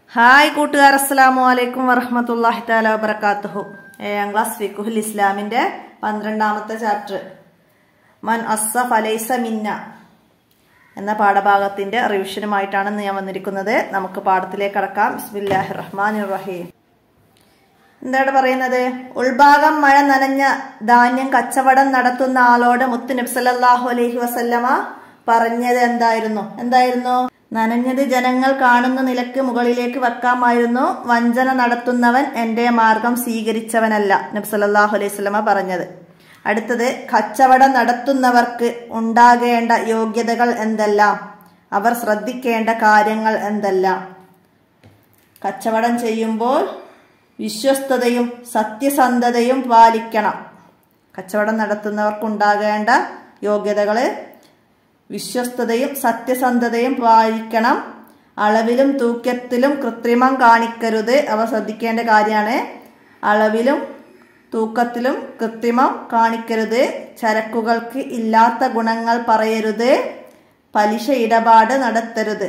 hi കൂട്ടുകാർ അസ്സലാമു അലൈക്കും വറഹമത്തല്ലാഹി താല വബർക്കാത്തുഹു ഏഴാം ക്ലാസ് ഫിഖുൽ ഇസ്ലാമിന്റെ പന്ത്രണ്ടാമത്തെ ചാപ്റ്റർ മൻ അസഫ് അലൈസ മിന്ന എന്ന പാഠഭാഗത്തിന്റെ റിവിഷനുമായിട്ടാണ് ഇന്ന് ഞാൻ വന്നിരിക്കുന്നത് നമുക്ക് പാഠത്തിലേക്ക് കടക്കാം ബിസ്മില്ലാഹി റഹ്മാൻ റഹീം എന്താണ് പറയുന്നത് ഉൾഭാഗം മഴ നനഞ്ഞ ധാന്യം കച്ചവടം നടത്തുന്ന ആളോട് മുത്തു നബി സല്ലല്ലാഹു അലൈഹി വസല്ലമ പറഞ്ഞത് എന്തായിരുന്നു എന്തായിരുന്നു നനഞ്ഞത് ജനങ്ങൾ കാണുന്ന നിലക്ക് മുകളിലേക്ക് വെക്കാമായിരുന്നു വഞ്ചന നടത്തുന്നവൻ എന്റെ മാർഗം സ്വീകരിച്ചവനല്ല നബി സല്ലല്ലാഹു അലൈഹി വസല്ലമ പറഞ്ഞത് അടുത്തത് കച്ചവടം നടത്തുന്നവർക്ക് ഉണ്ടാകേണ്ട യോഗ്യതകൾ എന്തെല്ലാം അവർ ശ്രദ്ധിക്കേണ്ട കാര്യങ്ങൾ എന്തെല്ലാം കച്ചവടം ചെയ്യുമ്പോൾ വിശ്വസ്തതയും സത്യസന്ധതയും പാലിക്കണം കച്ചവടം നടത്തുന്നവർക്കുണ്ടാകേണ്ട യോഗ്യതകൾ വിശ്വസ്തതയും സത്യസന്ധതയും പാലിക്കണം അളവിലും തൂക്കത്തിലും കൃത്രിമം കാണിക്കരുത് അവ ശ്രദ്ധിക്കേണ്ട കാര്യമാണ് അളവിലും തൂക്കത്തിലും കൃത്രിമം കാണിക്കരുത് ചരക്കുകൾക്ക് ഇല്ലാത്ത ഗുണങ്ങൾ പറയരുത് പലിശ ഇടപാട് നടത്തരുത്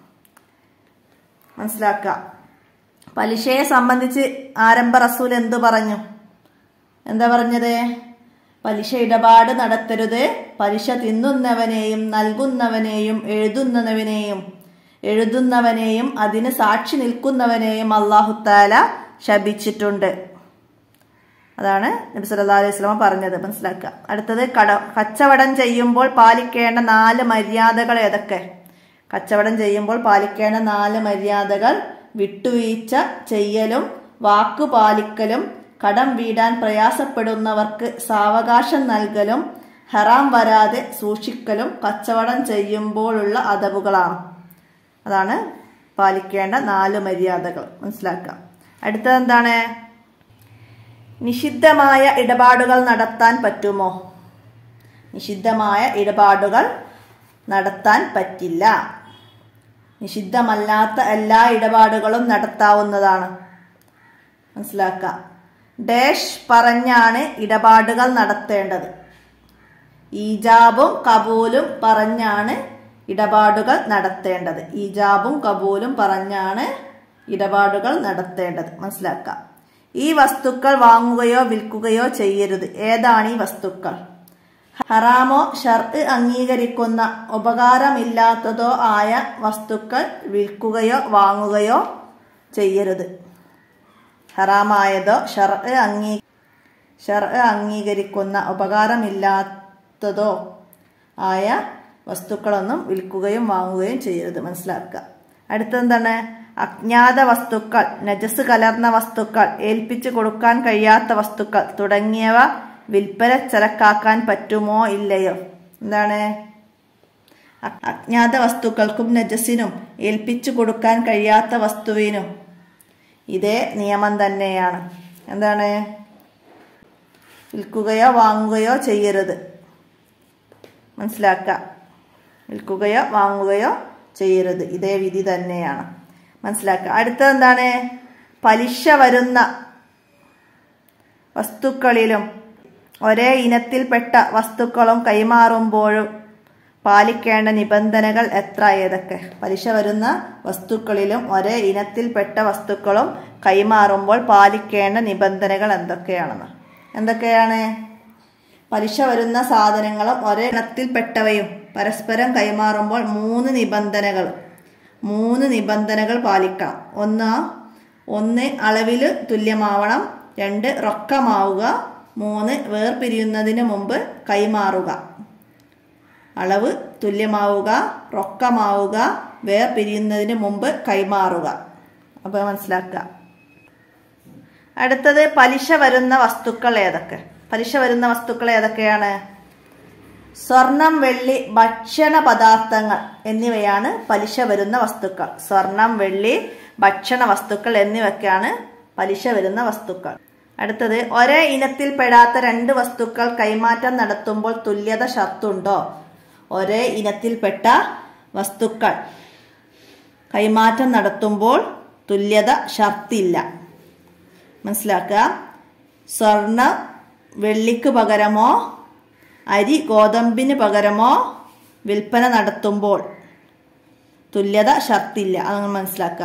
മനസ്സിലാക്കുക പലിശയെ സംബന്ധിച്ച് ആരംഭ റസൂൽ എന്തു പറഞ്ഞു എന്താ പറഞ്ഞത് പലിശ ഇടപാട് നടത്തരുത് പലിശ തിന്നുന്നവനെയും നൽകുന്നവനെയും എഴുതുന്നവനെയും എഴുതുന്നവനെയും അതിന് സാക്ഷി നിൽക്കുന്നവനെയും അള്ളാഹുത്താല ശപിച്ചിട്ടുണ്ട് അതാണ് നബി സല്ലാ അലൈഹി സ്വലമ പറഞ്ഞത് മനസ്സിലാക്കുക അടുത്തത് കട കച്ചവടം ചെയ്യുമ്പോൾ പാലിക്കേണ്ട നാല് മര്യാദകൾ ഏതൊക്കെ കച്ചവടം ചെയ്യുമ്പോൾ പാലിക്കേണ്ട നാല് മര്യാദകൾ വിട്ടുവീഴ്ച ചെയ്യലും വാക്കു പാലിക്കലും കടം വീടാൻ പ്രയാസപ്പെടുന്നവർക്ക് സാവകാശം നൽകലും ഹറാം വരാതെ സൂക്ഷിക്കലും കച്ചവടം ചെയ്യുമ്പോഴുള്ള അതവുകളാണ് അതാണ് പാലിക്കേണ്ട നാല് മര്യാദകൾ മനസ്സിലാക്കുക അടുത്തത് എന്താണ് നിഷിദ്ധമായ ഇടപാടുകൾ നടത്താൻ പറ്റുമോ നിഷിദ്ധമായ ഇടപാടുകൾ നടത്താൻ പറ്റില്ല നിഷിദ്ധമല്ലാത്ത എല്ലാ ഇടപാടുകളും നടത്താവുന്നതാണ് മനസ്സിലാക്കുക ഡാഷ് പറഞ്ഞാണ് ഇടപാടുകൾ നടത്തേണ്ടത് ഈജാബും കബൂലും പറഞ്ഞാണ് ഇടപാടുകൾ നടത്തേണ്ടത് ഈജാബും കബൂലും പറഞ്ഞാണ് ഇടപാടുകൾ നടത്തേണ്ടത് മനസ്സിലാക്കുക ഈ വസ്തുക്കൾ വാങ്ങുകയോ വിൽക്കുകയോ ചെയ്യരുത് ഏതാണ് ഈ വസ്തുക്കൾ ഹറാമോ ഷർ അംഗീകരിക്കുന്ന ഉപകാരമില്ലാത്തതോ ആയ വസ്തുക്കൾ വിൽക്കുകയോ വാങ്ങുകയോ ചെയ്യരുത് ഹറാമായതോ ഷർ അംഗീ ഷർ അംഗീകരിക്കുന്ന ഉപകാരമില്ലാത്തതോ ആയ വസ്തുക്കളൊന്നും വിൽക്കുകയും വാങ്ങുകയും ചെയ്യരുത് മനസ്സിലാക്കുക അടുത്തെന്താണ് അജ്ഞാത വസ്തുക്കൾ നജസ് കലർന്ന വസ്തുക്കൾ ഏൽപ്പിച്ചു കൊടുക്കാൻ കഴിയാത്ത വസ്തുക്കൾ തുടങ്ങിയവ വിൽപ്പന ചരക്കാക്കാൻ പറ്റുമോ ഇല്ലയോ എന്താണ് അജ്ഞാത വസ്തുക്കൾക്കും നജസിനും ഏൽപ്പിച്ചു കൊടുക്കാൻ കഴിയാത്ത വസ്തുവിനും ഇതേ നിയമം തന്നെയാണ് എന്താണ് വിൽക്കുകയോ വാങ്ങുകയോ ചെയ്യരുത് മനസ്സിലാക്കുക വിൽക്കുകയോ വാങ്ങുകയോ ചെയ്യരുത് ഇതേ വിധി തന്നെയാണ് മനസ്സിലാക്കുക അടുത്തത് എന്താണ് പലിശ വരുന്ന വസ്തുക്കളിലും ഒരേ ഇനത്തിൽപ്പെട്ട വസ്തുക്കളും കൈമാറുമ്പോഴും പാലിക്കേണ്ട നിബന്ധനകൾ എത്ര ഏതൊക്കെ പലിശ വരുന്ന വസ്തുക്കളിലും ഒരേ ഇനത്തിൽപ്പെട്ട വസ്തുക്കളും കൈമാറുമ്പോൾ പാലിക്കേണ്ട നിബന്ധനകൾ എന്തൊക്കെയാണെന്ന് എന്തൊക്കെയാണ് പലിശ വരുന്ന സാധനങ്ങളും ഒരേ ഇനത്തിൽപ്പെട്ടവയും പരസ്പരം കൈമാറുമ്പോൾ മൂന്ന് നിബന്ധനകൾ മൂന്ന് നിബന്ധനകൾ പാലിക്കണം ഒന്ന് ഒന്ന് അളവിൽ തുല്യമാവണം രണ്ട് റൊക്കമാവുക മൂന്ന് വേർപിരിയുന്നതിന് മുമ്പ് കൈമാറുക അളവ് തുല്യമാവുക റൊക്കമാവുക വേർപിരിയുന്നതിന് മുമ്പ് കൈമാറുക അപ്പോൾ മനസ്സിലാക്കുക അടുത്തത് പലിശ വരുന്ന വസ്തുക്കൾ ഏതൊക്കെ പലിശ വരുന്ന വസ്തുക്കൾ ഏതൊക്കെയാണ് സ്വർണം വെള്ളി ഭക്ഷണ പദാർത്ഥങ്ങൾ എന്നിവയാണ് പലിശ വരുന്ന വസ്തുക്കൾ സ്വർണം വെള്ളി ഭക്ഷണ വസ്തുക്കൾ എന്നിവയ്ക്കാണ് പലിശ വരുന്ന വസ്തുക്കൾ അടുത്തത് ഒരേ ഇനത്തിൽപ്പെടാത്ത രണ്ട് വസ്തുക്കൾ കൈമാറ്റം നടത്തുമ്പോൾ തുല്യത ഷർത്തുണ്ടോ ഒരേ ഇനത്തിൽപ്പെട്ട വസ്തുക്കൾ കൈമാറ്റം നടത്തുമ്പോൾ തുല്യത ഷർത്തില്ല മനസ്സിലാക്കുക സ്വർണ്ണ വെള്ളിക്ക് പകരമോ അരി ഗോതമ്പിന് പകരമോ വിൽപ്പന നടത്തുമ്പോൾ തുല്യത ഷർത്തില്ല അതങ്ങനെ മനസ്സിലാക്കുക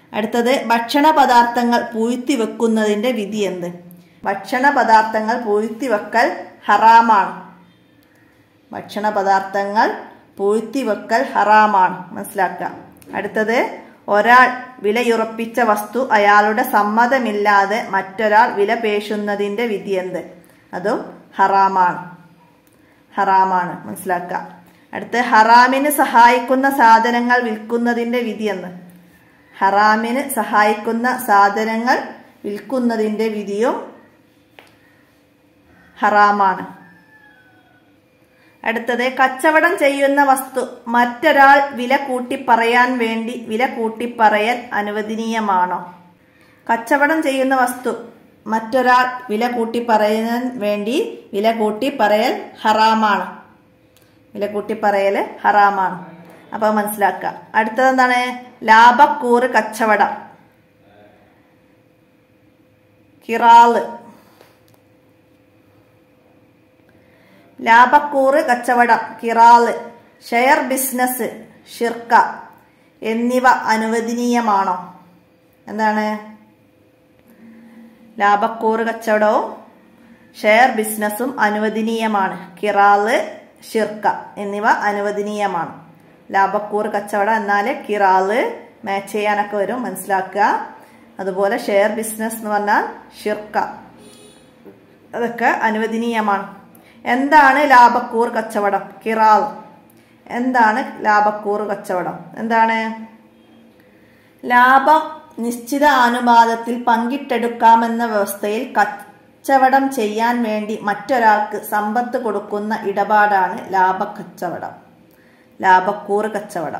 അടുത്തത് ഭക്ഷണ പദാർത്ഥങ്ങൾ പൂഴ്ത്തി വെക്കുന്നതിന്റെ വിധി എന്ത് ഭക്ഷണ പദാർത്ഥങ്ങൾ പൂഴ്ത്തി വെക്കൽ ഹറാമാണ് ഭക്ഷണ പദാർത്ഥങ്ങൾ പൂഴ്ത്തി വെക്കൽ ഹറാമാണ് മനസ്സിലാക്കുക അടുത്തത് ഒരാൾ വിലയുറപ്പിച്ച വസ്തു അയാളുടെ സമ്മതമില്ലാതെ മറ്റൊരാൾ വില പേശുന്നതിന്റെ വിധി എന്ത് അതും ഹറാമാണ് ഹറാമാണ് മനസ്സിലാക്കുക അടുത്ത് ഹറാമിന് സഹായിക്കുന്ന സാധനങ്ങൾ വിൽക്കുന്നതിന്റെ വിധി എന്ന് ഹറാമിന് സഹായിക്കുന്ന സാധനങ്ങൾ വിൽക്കുന്നതിന്റെ വിധിയും ഹറാമാണ് അടുത്തത് കച്ചവടം ചെയ്യുന്ന വസ്തു മറ്റൊരാൾ വില കൂട്ടി പറയാൻ വേണ്ടി വില കൂട്ടി പറയൽ അനുവദനീയമാണോ കച്ചവടം ചെയ്യുന്ന വസ്തു മറ്റൊരാൾ വില കൂട്ടി പറയാൻ വേണ്ടി വില കൂട്ടി പറയൽ ഹറാമാണ് വില കൂട്ടി പറയൽ ഹറാമാണ് അപ്പൊ മനസ്സിലാക്കുക അടുത്തത് എന്താണ് ലാഭക്കൂറ് കച്ചവടം കിറാള് ലാഭക്കൂറ് കച്ചവടം കിറാള് ഷെയർ ബിസിനസ് ഷിർക്ക എന്നിവ അനുവദനീയമാണോ എന്താണ് ലാഭക്കൂറ് കച്ചവടവും ഷെയർ ബിസിനസ്സും അനുവദനീയമാണ് കിറാള് ഷിർക്ക എന്നിവ അനുവദനീയമാണ് ലാഭക്കൂറ് കച്ചവടം എന്നാൽ കിറാള് മാച്ച് ചെയ്യാനൊക്കെ വരും മനസ്സിലാക്കുക അതുപോലെ ഷെയർ ബിസിനസ് എന്ന് പറഞ്ഞാൽ ഷിർക്ക അതൊക്കെ അനുവദനീയമാണ് എന്താണ് ലാഭക്കൂർ കച്ചവടം കിറാൾ എന്താണ് ലാഭക്കൂർ കച്ചവടം എന്താണ് ലാഭം നിശ്ചിത അനുപാതത്തിൽ പങ്കിട്ടെടുക്കാമെന്ന വ്യവസ്ഥയിൽ കച്ചവടം ചെയ്യാൻ വേണ്ടി മറ്റൊരാൾക്ക് സമ്പത്ത് കൊടുക്കുന്ന ഇടപാടാണ് ലാഭക്കച്ചവടം ലാഭക്കൂർ കച്ചവടം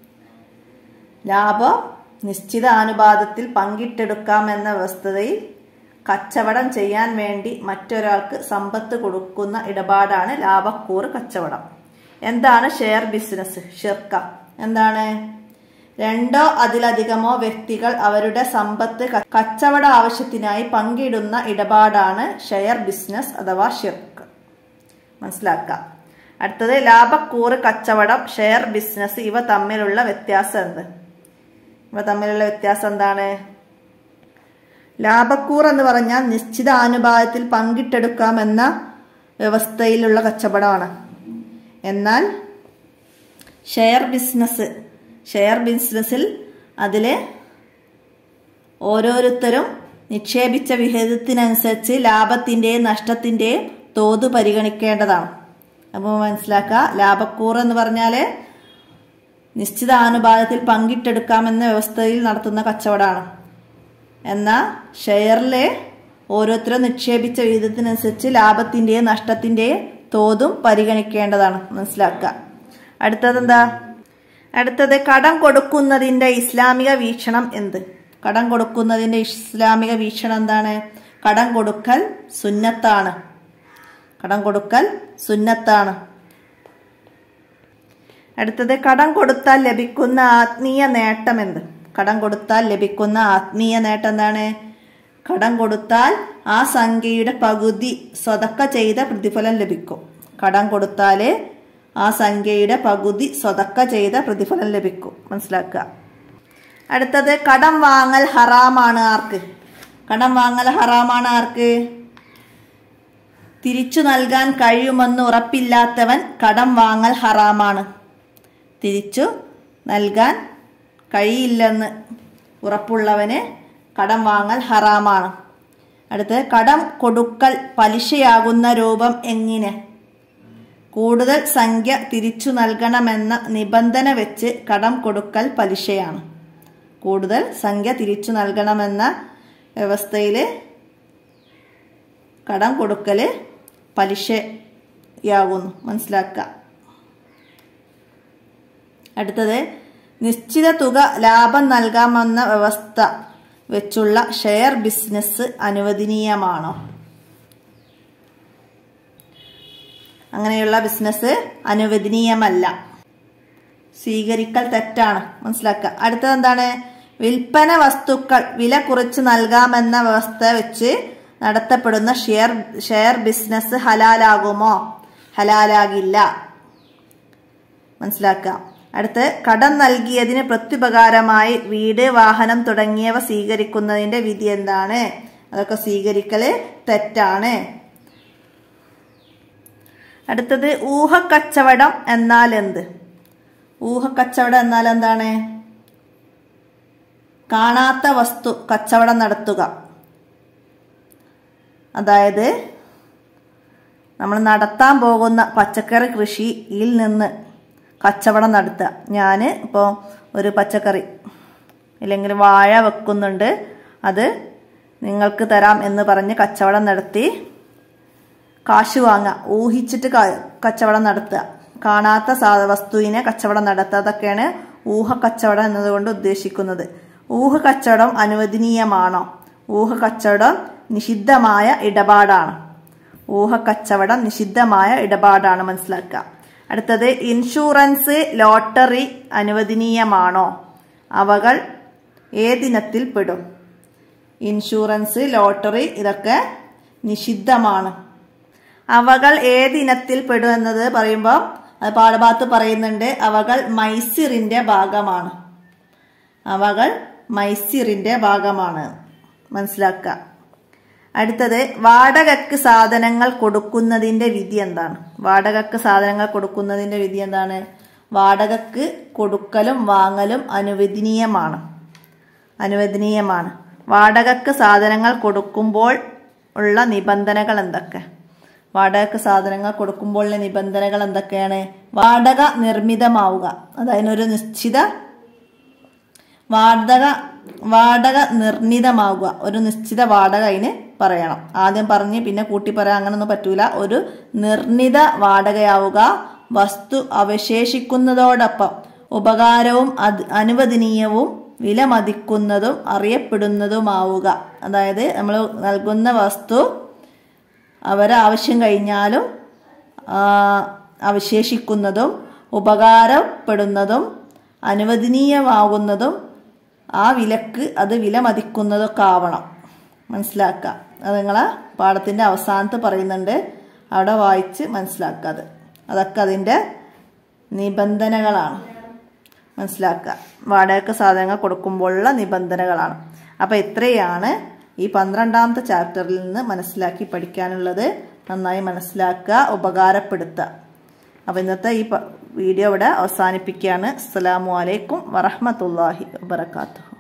ലാഭം നിശ്ചിത അനുപാതത്തിൽ പങ്കിട്ടെടുക്കാമെന്ന വ്യവസ്ഥയിൽ കച്ചവടം ചെയ്യാൻ വേണ്ടി മറ്റൊരാൾക്ക് സമ്പത്ത് കൊടുക്കുന്ന ഇടപാടാണ് ലാഭക്കൂർ കച്ചവടം എന്താണ് ഷെയർ ബിസിനസ് ഷിർക്ക എന്താണ് രണ്ടോ അതിലധികമോ വ്യക്തികൾ അവരുടെ സമ്പത്ത് കച്ചവട ആവശ്യത്തിനായി പങ്കിടുന്ന ഇടപാടാണ് ഷെയർ ബിസിനസ് അഥവാ ഷിർക്ക് മനസ്സിലാക്കുക അടുത്തത് ലാഭക്കൂറ് കച്ചവടം ഷെയർ ബിസിനസ് ഇവ തമ്മിലുള്ള വ്യത്യാസം എന്ത് ഇവ തമ്മിലുള്ള വ്യത്യാസം എന്താണ് ലാഭക്കൂർ എന്ന് പറഞ്ഞാൽ നിശ്ചിത അനുപാതത്തിൽ പങ്കിട്ടെടുക്കാമെന്ന വ്യവസ്ഥയിലുള്ള കച്ചവടമാണ് എന്നാൽ ഷെയർ ബിസിനസ് ഷെയർ ബിസിനസ്സിൽ അതിൽ ഓരോരുത്തരും നിക്ഷേപിച്ച വിഹിതത്തിനനുസരിച്ച് ലാഭത്തിൻ്റെയും നഷ്ടത്തിൻ്റെയും തോത് പരിഗണിക്കേണ്ടതാണ് അപ്പോൾ മനസ്സിലാക്കുക ലാഭക്കൂർ എന്ന് പറഞ്ഞാൽ നിശ്ചിത അനുപാതത്തിൽ പങ്കിട്ടെടുക്കാമെന്ന വ്യവസ്ഥയിൽ നടത്തുന്ന കച്ചവടമാണ് എന്നാൽ ഷെയറിലെ ഓരോരുത്തരും നിക്ഷേപിച്ച വിഹിതത്തിനനുസരിച്ച് ലാഭത്തിൻ്റെയും നഷ്ടത്തിൻ്റെയും തോതും പരിഗണിക്കേണ്ടതാണ് മനസ്സിലാക്കുക അടുത്തത് എന്താ അടുത്തത് കടം കൊടുക്കുന്നതിൻ്റെ ഇസ്ലാമിക വീക്ഷണം എന്ത് കടം കൊടുക്കുന്നതിൻ്റെ ഇസ്ലാമിക വീക്ഷണം എന്താണ് കടം കൊടുക്കൽ സുന്നത്താണ് കടം കൊടുക്കൽ സുന്നത്താണ് അടുത്തത് കടം കൊടുത്താൽ ലഭിക്കുന്ന ആത്മീയ നേട്ടം എന്ത് കടം കൊടുത്താൽ ലഭിക്കുന്ന ആത്മീയ നേട്ടം എന്താണ് കടം കൊടുത്താൽ ആ സംഖ്യയുടെ പകുതി സ്വതക്ക ചെയ്ത പ്രതിഫലം ലഭിക്കും കടം കൊടുത്താൽ ആ സംഖ്യയുടെ പകുതി സ്വതക്ക ചെയ്ത പ്രതിഫലം ലഭിക്കും മനസ്സിലാക്കുക അടുത്തത് കടം വാങ്ങൽ ഹറാമാണ് ആർക്ക് കടം വാങ്ങൽ ഹറാമാണ് ആർക്ക് തിരിച്ചു നൽകാൻ കഴിയുമെന്ന് ഉറപ്പില്ലാത്തവൻ കടം വാങ്ങൽ ഹറാമാണ് തിരിച്ചു നൽകാൻ കഴിയില്ലെന്ന് ഉറപ്പുള്ളവന് കടം വാങ്ങൽ ഹറാമാണ് അടുത്ത് കടം കൊടുക്കൽ പലിശയാകുന്ന രൂപം എങ്ങനെ കൂടുതൽ സംഖ്യ തിരിച്ചു നൽകണമെന്ന നിബന്ധന വെച്ച് കടം കൊടുക്കൽ പലിശയാണ് കൂടുതൽ സംഖ്യ തിരിച്ചു നൽകണമെന്ന വ്യവസ്ഥയിൽ കടം കൊടുക്കൽ പലിശയാകുന്നു മനസ്സിലാക്കുക അടുത്തത് നിശ്ചിത തുക ലാഭം നൽകാമെന്ന വ്യവസ്ഥ വെച്ചുള്ള ഷെയർ ബിസിനസ് അനുവദനീയമാണോ അങ്ങനെയുള്ള ബിസിനസ് അനുവദനീയമല്ല സ്വീകരിക്കൽ തെറ്റാണ് മനസ്സിലാക്കുക അടുത്തത് എന്താണ് വിൽപ്പന വസ്തുക്കൾ വില കുറച്ച് നൽകാമെന്ന വ്യവസ്ഥ വെച്ച് നടത്തപ്പെടുന്ന ഷെയർ ഷെയർ ബിസിനസ് ഹലാലാകുമോ ഹലാലാകില്ല മനസ്സിലാക്കുക അടുത്ത് കടം നൽകിയതിന് പ്രത്യുപകാരമായി വീട് വാഹനം തുടങ്ങിയവ സ്വീകരിക്കുന്നതിന്റെ വിധി എന്താണ് അതൊക്കെ സ്വീകരിക്കല് തെറ്റാണ് അടുത്തത് ഊഹക്കച്ചവടം എന്നാൽ എന്ത് ഊഹക്കച്ചവടം എന്നാൽ എന്താണ് കാണാത്ത വസ്തു കച്ചവടം നടത്തുക അതായത് നമ്മൾ നടത്താൻ പോകുന്ന പച്ചക്കറി കൃഷിയിൽ നിന്ന് കച്ചവടം നടത്തുക ഞാൻ ഇപ്പോൾ ഒരു പച്ചക്കറി ഇല്ലെങ്കിൽ വാഴ വെക്കുന്നുണ്ട് അത് നിങ്ങൾക്ക് തരാം എന്ന് പറഞ്ഞ് കച്ചവടം നടത്തി കാശ് വാങ്ങുക ഊഹിച്ചിട്ട് കച്ചവടം നടത്തുക കാണാത്ത സാ വസ്തുവിനെ കച്ചവടം നടത്തുക അതൊക്കെയാണ് ഊഹ കച്ചവടം എന്നതുകൊണ്ട് ഉദ്ദേശിക്കുന്നത് ഊഹ കച്ചവടം അനുവദനീയമാണോ ഊഹ കച്ചവടം നിഷിദ്ധമായ ഇടപാടാണ് ഊഹ കച്ചവടം നിഷിദ്ധമായ ഇടപാടാണ് മനസ്സിലാക്കുക അടുത്തത് ഇൻഷുറൻസ് ലോട്ടറി അനുവദനീയമാണോ അവകൾ ഏതിനത്തിൽ പെടും ഇൻഷുറൻസ് ലോട്ടറി ഇതൊക്കെ നിഷിദ്ധമാണ് അവകൾ ഏതിനത്തിൽ പെടും എന്നത് പറയുമ്പോൾ അത് പാഠഭാഗത്ത് പറയുന്നുണ്ട് അവകൾ മൈസിറിന്റെ ഭാഗമാണ് അവകൾ മൈസിറിന്റെ ഭാഗമാണ് മനസ്സിലാക്കുക അടുത്തത് വാടകക്ക് സാധനങ്ങൾ കൊടുക്കുന്നതിന്റെ വിധി എന്താണ് വാടകക്ക് സാധനങ്ങൾ കൊടുക്കുന്നതിന്റെ വിധി എന്താണ് വാടകക്ക് കൊടുക്കലും വാങ്ങലും അനുവദനീയമാണ് അനുവദനീയമാണ് വാടകക്ക് സാധനങ്ങൾ കൊടുക്കുമ്പോൾ ഉള്ള നിബന്ധനകൾ എന്തൊക്കെ വാടകക്ക് സാധനങ്ങൾ കൊടുക്കുമ്പോഴുള്ള നിബന്ധനകൾ എന്തൊക്കെയാണ് വാടക നിർമ്മിതമാവുക അതായതിനൊരു നിശ്ചിത വാടക വാടക നിർണിതമാവുക ഒരു നിശ്ചിത വാടക അതിന് പറയണം ആദ്യം പറഞ്ഞ് പിന്നെ കൂട്ടി പറയാൻ അങ്ങനൊന്നും പറ്റൂല ഒരു നിർണിത വാടകയാവുക വസ്തു അവശേഷിക്കുന്നതോടൊപ്പം ഉപകാരവും അത് അനുവദനീയവും വിലമതിക്കുന്നതും അറിയപ്പെടുന്നതുമാവുക അതായത് നമ്മൾ നൽകുന്ന വസ്തു അവരെ ആവശ്യം കഴിഞ്ഞാലും അവശേഷിക്കുന്നതും ഉപകാരപ്പെടുന്നതും അനുവദനീയമാകുന്നതും ആ വിലക്ക് അത് വിലമതിക്കുന്നതൊക്കെ ആവണം മനസ്സിലാക്കുക അത് നിങ്ങളെ പാഠത്തിൻ്റെ അവസാനത്ത് പറയുന്നുണ്ട് അവിടെ വായിച്ച് മനസ്സിലാക്കുക അത് അതൊക്കെ അതിൻ്റെ നിബന്ധനകളാണ് മനസ്സിലാക്കുക വാടകയ്ക്ക് സാധനങ്ങൾ കൊടുക്കുമ്പോഴുള്ള നിബന്ധനകളാണ് അപ്പോൾ ഇത്രയാണ് ഈ പന്ത്രണ്ടാമത്തെ ചാപ്റ്ററിൽ നിന്ന് മനസ്സിലാക്കി പഠിക്കാനുള്ളത് നന്നായി മനസ്സിലാക്കുക ഉപകാരപ്പെടുത്തുക അപ്പോൾ ഇന്നത്തെ ഈ വീഡിയോ ഇവിടെ അവസാനിപ്പിക്കുകയാണ് അസ്സാം വലൈക്കും വറഹമത്തല്ലാഹി വാബർക്കാത്തു